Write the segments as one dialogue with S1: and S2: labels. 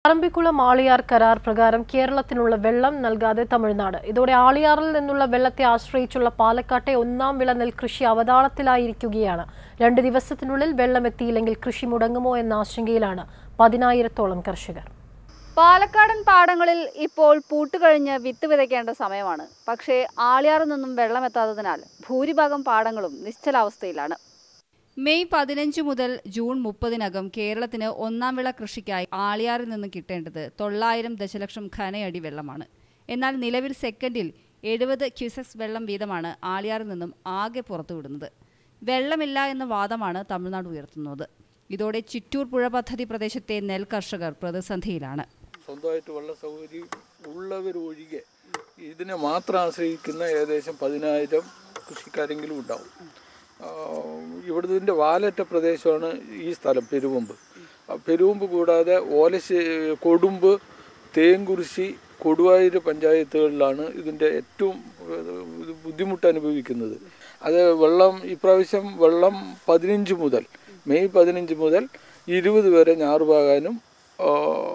S1: പറമ്പിക്കുളം ആളിയാർ കരാർ പ്രകാരം കേരളത്തിനുള്ള വെള്ളം നൽകാതെ തമിഴ്നാട് ഇതോടെ ആളിയാറിൽ നിന്നുള്ള വെള്ളത്തെ ആശ്രയിച്ചുള്ള പാലക്കാട്ടെ ഒന്നാം വിള നെൽകൃഷി അവതാളത്തിലായിരിക്കുകയാണ് രണ്ട് ദിവസത്തിനുള്ളിൽ വെള്ളം എത്തിയില്ലെങ്കിൽ കൃഷി മുടങ്ങുമോ എന്ന ആശങ്കയിലാണ് പതിനായിരത്തോളം കർഷകർ
S2: പാലക്കാടൻ പാടങ്ങളിൽ ഇപ്പോൾ പൂട്ടുകഴിഞ്ഞ് വിത്ത് വിതയ്ക്കേണ്ട സമയമാണ് പക്ഷേ ആളിയാറിൽ നിന്നും വെള്ളമെത്താത്തതിനാൽ ഭൂരിഭാഗം പാടങ്ങളും നിശ്ചലാവസ്ഥയിലാണ് മെയ് പതിനഞ്ച് മുതൽ ജൂൺ മുപ്പതിനകം കേരളത്തിന് ഒന്നാം വിള കൃഷിക്കായി ആളിയാറിൽ നിന്ന് കിട്ടേണ്ടത് തൊള്ളായിരം ദശലക്ഷം ഘനയടി വെള്ളമാണ് എന്നാൽ നിലവിൽ സെക്കൻഡിൽ എഴുപത് ക്യൂസെക്സ് വെള്ളം വീതമാണ് ആളിയാറിൽ നിന്നും ആകെ പുറത്തുവിടുന്നത് വെള്ളമില്ല എന്ന വാദമാണ് തമിഴ്നാട് ഉയർത്തുന്നത് ഇതോടെ ചിറ്റൂർ പുഴ പദ്ധതി പ്രദേശത്തെ നെൽ കർഷകർ പ്രതിസന്ധിയിലാണ്
S3: സ്വന്തമായിട്ട് വെള്ള സൗകര്യം ഉള്ളവർ ഒഴികെ ഇതിനെ മാത്രം ആശ്രയിക്കുന്ന ഏകദേശം പതിനായിരം കൃഷിക്കാരെങ്കിലും ഉണ്ടാവും ഇവിടുത്തെ വാലറ്റ പ്രദേശമാണ് ഈ സ്ഥലം പെരുവമ്പ് ആ പെരുവമ്പ് കൂടാതെ ഓലശ്ശേ കൊടുമ്പ് തേങ്കുറിശി കൊടുവായൂർ പഞ്ചായത്തുകളിലാണ് ഇതിൻ്റെ ഏറ്റവും ഏഹ്, ബുദ്ധിമുട്ട് അനുഭവിക്കുന്നത് അത് വെള്ളം ഇപ്രാവശ്യം വെള്ളം പതിനഞ്ച് മുതൽ മെയ് പതിനഞ്ച് മുതൽ ഇരുപത് വരെ ഞാറുപാകാനും ആ,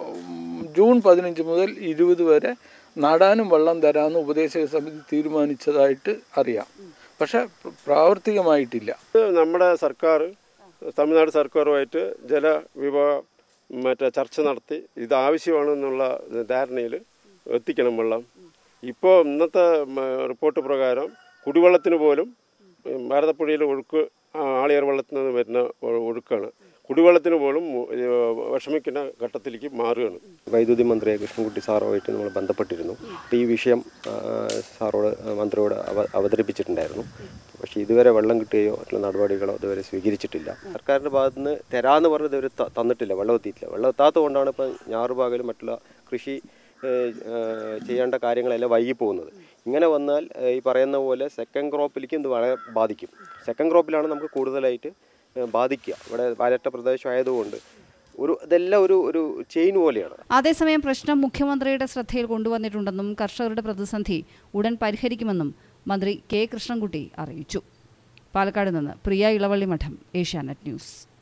S3: ജൂൺ പതിനഞ്ച് മുതൽ ഇരുപത് വരെ നടാനും വെള്ളം തരാമെന്ന് ഉപദേശക സമിതി തീരുമാനിച്ചതായിട്ട് അറിയാം പക്ഷെ പ്ര- പ്രാവർത്തികമായിട്ടില്ല
S4: ഇത് നമ്മുടെ സർക്കാർ തമിഴ്നാട് സർക്കാരുമായിട്ട് ജലവിഭവ മറ്റേ ചർച്ച നടത്തി ഇത് ആവശ്യമാണെന്നുള്ള ധാരണയിൽ എത്തിക്കണം വെള്ളം ഇപ്പോൾ ഇന്നത്തെ മ, റിപ്പോർട്ട് പ്രകാരം കുടിവെള്ളത്തിന് പോലും ഉം, ഭാരതപ്പുഴയിൽ ഒഴുക്ക് ആ, ആളിയാർ വെള്ളത്തിൽ നിന്ന് വരുന്ന ഒ- ഒഴുക്കാണ് കുടിവെള്ളത്തിന് പോലും ഉം, വിഷമിക്കുന്ന ഘട്ടത്തിലേക്ക് മാറുകയാണ്
S5: വൈദ്യുതി മന്ത്രി കൃഷ്ണൻകുട്ടി സാറുമായിട്ട് നമ്മൾ ബന്ധപ്പെട്ടിരുന്നു അപ്പോൾ ഈ വിഷയം ആ, സാറോട് മന്ത്രിയോട് അവ അവതരിപ്പിച്ചിട്ടുണ്ടായിരുന്നു പക്ഷേ ഇതുവരെ വെള്ളം കിട്ടുകയോ മറ്റുള്ള നടപടികളോ ഇതുവരെ സ്വീകരിച്ചിട്ടില്ല സർക്കാരിൻ്റെ ഭാഗത്തു നിന്ന് തരാമെന്ന് പറഞ്ഞത് ഇതുവരെ ത- തന്നിട്ടില്ല വെള്ളം എത്തിയിട്ടില്ല വെള്ളം എത്താത്തത് കൊണ്ടാണ് ഇപ്പം ഞാറുപാകലും മറ്റുള്ള കൃഷി ഏഹ്, ഏഹ്, ചെയ്യേണ്ട കാര്യങ്ങളെല്ലാം വൈകി പോകുന്നത് ഇങ്ങനെ വന്നാൽ ഏഹ്, ഈ പറയുന്ന പോലെ സെക്കൻഡ് ക്രോപ്പിലേക്ക് ഇത് വളരെ ബാധിക്കും സെക്കൻഡ് ക്രോപ്പിലാണ് നമുക്ക് കൂടുതലായിട്ട് ഏഹ്, ബാധിക്കുക ഇവിടെ വരട്ട പ്രദേശമായതുകൊണ്ട് ഒരു ഇതെല്ലാം ഒരു ഒരു ചെയിൻ പോലെയാണ്
S2: അതേസമയം പ്രശ്നം മുഖ്യമന്ത്രിയുടെ ശ്രദ്ധയിൽ കൊണ്ടുവന്നിട്ടുണ്ടെന്നും കർഷകരുടെ പ്രതിസന്ധി ഉടൻ പരിഹരിക്കുമെന്നും മന്ത്രി കെ കൃഷ്ണൻകുട്ടി അറിയിച്ചു പാലക്കാട് നിന്ന് പ്രിയ ഇളവള്ളി മഠം ഏഷ്യാനെറ്റ് ന്യൂസ്